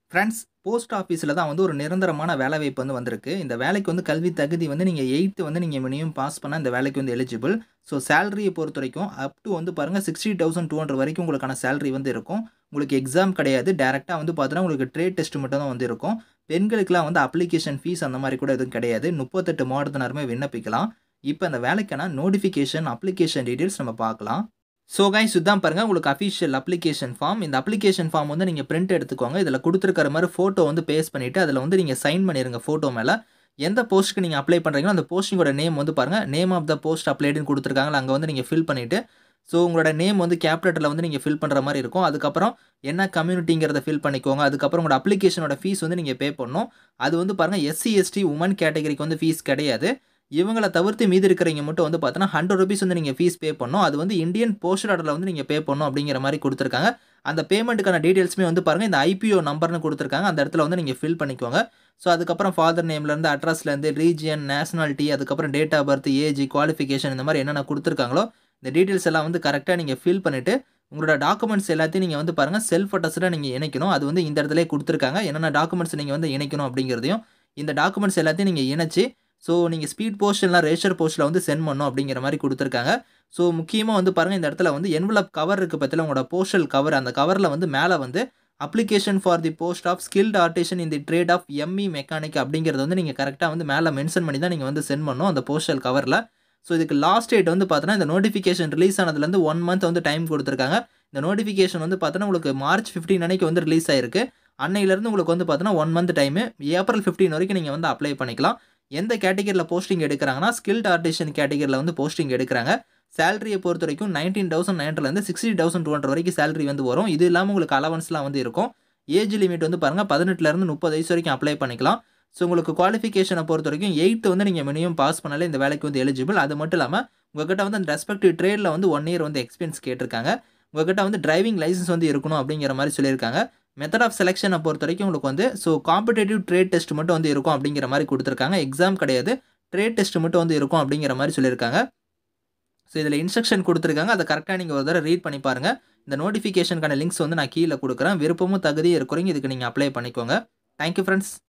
friends post ஆஃபீஸில் தான் வந்து ஒரு நிரந்தரமான வேலைவாய்ப்பு வந்து வந்திருக்கு இந்த வேலைக்கு வந்து கல்வி தகுதி வந்து நீங்கள் எயித்து வந்து நீங்கள் மினிமம் பாஸ் பண்ணால் இந்த வேலைக்கு வந்து எலிஜிபிள் ஸோ சேலரியை பொறுத்த வரைக்கும் அப் டு வந்து பாருங்கள் சிக்ஸ்டி தௌசண்ட் டூ ஹண்ட்ரட் வரைக்கும் உங்களுக்கான சேலரி வந்து இருக்கும் உங்களுக்கு எக்ஸாம் கிடையாது டேரெக்டாக வந்து பார்த்தீங்கன்னா உங்களுக்கு ட்ரேட் டெஸ்ட் மட்டும் தான் வந்து இருக்கும் பெண்களுக்குலாம் வந்து அப்ளிகேஷன் ஃபீஸ் அந்த மாதிரி கூட எதுவும் கிடையாது முப்பத்தெட்டு மாவட்டத்தினருமே விண்ணப்பிக்கலாம் இப்போ அந்த வேலைக்கான நோட்டிஃபிகேஷன் அப்ளிகேஷன் டீட்டெயில்ஸ் நம்ம பார்க்கலாம் ஸோ கைஸ் இதுதான் பாருங்கள் உங்களுக்கு அஃபிஷியல் அப்ளிகேஷன் ஃபார்ம் இந்த அப்ளிகேஷன் ஃபார்ம் வந்து நீங்கள் பிரிண்ட் எடுத்துக்கோங்க இதில் கொடுத்துருக்கிற மாதிரி ஃபோட்டோ வந்து பேஸ்ட் பண்ணிவிட்டு அதில் வந்து நீங்கள் சைன் பண்ணிடுங்க ஃபோட்டோ மேலே எந்த போஸ்ட்டுக்கு நீங்கள் அப்ளை பண்ணுறீங்களோ அந்த போஸ்டிங்கோட நேம் வந்து பாருங்கள் நேம் ஆஃப் த போஸ்ட் அப்ளைடுன்னு கொடுத்துருக்காங்களா அங்கே வந்து நீங்கள் ஃபில் பண்ணிவிட்டு ஸோ உங்களோட நேம் வந்து கேப்டட்டில் வந்து நீங்கள் ஃபில் பண்ணுற மாதிரி இருக்கும் அதுக்கப்புறம் என்ன கம்யூனிட்டிங்கிறத ஃபில் பண்ணிக்கோங்க அதுக்கப்புறம் உங்களோட அப்ளிகேஷனோட ஃபீஸ் வந்து நீங்கள் பே பண்ணணும் அது வந்து பாருங்கள் எஸ்சி எஸ்டி உமன் கேட்டகரிக்கு வந்து ஃபீஸ் கிடையாது இவங்களை தவிர்த்து மீதி இருக்கிறவங்க மட்டும் வந்து பார்த்தீங்கன்னா ஹண்ட்ரட் ருபீஸ் வந்து நீங்கள் ஃபீஸ் பே பண்ணணும் அது வந்து இந்தியன் போஸ்டல் ஆர்டரில் வந்து நீங்கள் பே பண்ணணும் அப்படிங்கிற மாதிரி கொடுத்துருக்காங்க அந்த பேமெண்ட்டுக்கான டீட்டெயில்ஸுமே வந்து பாருங்கள் இந்த ஐபிஓ நம்பர்னு கொடுத்துருக்காங்க அந்த இடத்துல வந்து நீங்கள் ஃபில் பண்ணிக்கோங்க ஸோ அதுக்கப்புறம் ஃபாதர் நேம்லேருந்து அட்ரஸ்லேருந்து ரீஜியன் நேஷனாலிட்டி அதுக்கப்புறம் date of birth age qualification இந்த மாதிரி என்னென்ன கொடுத்துருக்காங்களோ இந்த டீட்டெயில்ஸ் எல்லாம் வந்து கரெக்டாக நீங்கள் ஃபில் பண்ணிவிட்டு உங்களோட டாக்குமெண்ட்ஸ் எல்லாத்தையும் நீங்கள் வந்து பாருங்கள் செல்ஃப் அட்டஸ்டாக நீங்கள் இணைக்கணும் அது வந்து இந்த இடத்துல கொடுத்துருக்காங்க என்னென்ன டாக்குமெண்ட்ஸ் நீங்கள் வந்து இணைக்கணும் அப்படிங்கிறதையும் இந்த டாக்குமெண்ட்ஸ் எல்லாத்தையும் நீங்கள் இணைச்சி ஸோ நீங்கள் ஸ்பீட் போஸ்ட் இல்லை ரேஷர் போஸ்ட்டில் வந்து சென்ட் பண்ணணும் அப்படிங்கிற மாதிரி கொடுத்துருக்காங்க ஸோ முக்கியமாக வந்து பாருங்கள் இந்த இடத்துல வந்து என்வலப் கவர் இருக்குது பற்றில உங்களோட போஸ்டல் கவர் அந்த கவரில் வந்து மேலே வந்து application for the post of skilled artisan in the trade of ME mechanic அப்படிங்கிறது வந்து நீங்கள் கரெக்டாக வந்து மேலே மென்ஷன் பண்ணி தான் நீங்கள் வந்து சென்ட் பண்ணணும் அந்த போஸ்டல் கவரில் ஸோ இதுக்கு லாஸ்ட் டேட் வந்து பார்த்தோன்னா இந்த நோட்டிஃபிகேஷன் ரிலீஸ் ஆனதுலேருந்து ஒன் மந்த் வந்து டைம் கொடுத்துருக்காங்க இந்த நோட்டிஃபிகேஷன் வந்து பார்த்தோன்னா உங்களுக்கு மார்ச் ஃபிஃப்டீன் அன்னைக்கு வந்து ரிலீஸ் ஆயிருக்கு அன்னையிலேருந்து உங்களுக்கு வந்து பார்த்தோன்னா one month time April fifteen வரைக்கும் நீங்கள் வந்து அப்ளை பண்ணிக்கலாம் எந்த கேட்டகரியில் போஸ்டிங் எடுக்கிறாங்கன்னா ஸ்கில்ட் ஆர்டிஷன் கேட்டகரியில் வந்து போஸ்டிங் எடுக்கிறாங்க சேலரியை பொறுத்த வரைக்கும் நைன்டீன் தௌசண்ட் நைன்லேருந்து சிக்ஸ்டி தௌசண்ட் டூ ஹண்ட்ரட் வரைக்கும் சேலரி வந்து வரும் இது இல்லாமல் உங்களுக்கு அலவன்ஸ்லாம் வந்து இருக்கும் ஏஜ் லிமிட் வந்து பாருங்கள் பதினெட்டுலேருந்து முப்பது வயசு வரைக்கும் அப்ளை பண்ணிக்கலாம் ஸோ உங்களுக்கு குவாலிஃபிகேஷனை பொறுத்த வரைக்கும் எயித்து வந்து நீங்கள் மினிமம் பாஸ் பண்ணாலே இந்த வேலைக்கு வந்து எலிஜிபிள் அது மட்டும் இல்லாமல் உங்கள்கிட்ட வந்து அந்த ரெஸ்பெக்டிவ் ட்ரேடில் வந்து ஒன் இயர் வந்து எக்ஸ்பீரியன்ஸ் கேட்டிருக்காங்க உங்கள்கிட்ட வந்து டிரைவிங் லைசன்ஸ் வந்து இருக்கணும் அப்படிங்கிற மாதிரி சொல்லியிருக்காங்க மெத்தட் ஆஃப் செலெக்ஷனை பொறுத்த வரைக்கும் உங்களுக்கு வந்து ஸோ காம்படேட்டிவ் ட்ரேட் டெஸ்ட் மட்டும் வந்து இருக்கும் அப்படிங்கிற மாதிரி கொடுத்துருக்காங்க எக்ஸாம் கிடையாது ட்ரேட் டெஸ்ட் மட்டும் வந்து இருக்கும் அப்படிங்கிற மாதிரி சொல்லியிருக்காங்க ஸோ இதில் இன்ஸ்ட்ரக்ஷன் கொடுத்துருக்காங்க அதை கரெக்டாக நீங்கள் ஒரு தடவை ரீட் பண்ணி பாருங்கள் இந்த நோட்டிஃபிகேஷனுக்கான லிங்க்ஸ் வந்து நான் கீழே கொடுக்குறேன் விருப்பமும் தகுதியும் இருக்கிறீங்க இதுக்கு நீங்கள் அப்ளை பண்ணிக்கோங்க தேங்க்யூ ஃப்ரெண்ட்ஸ்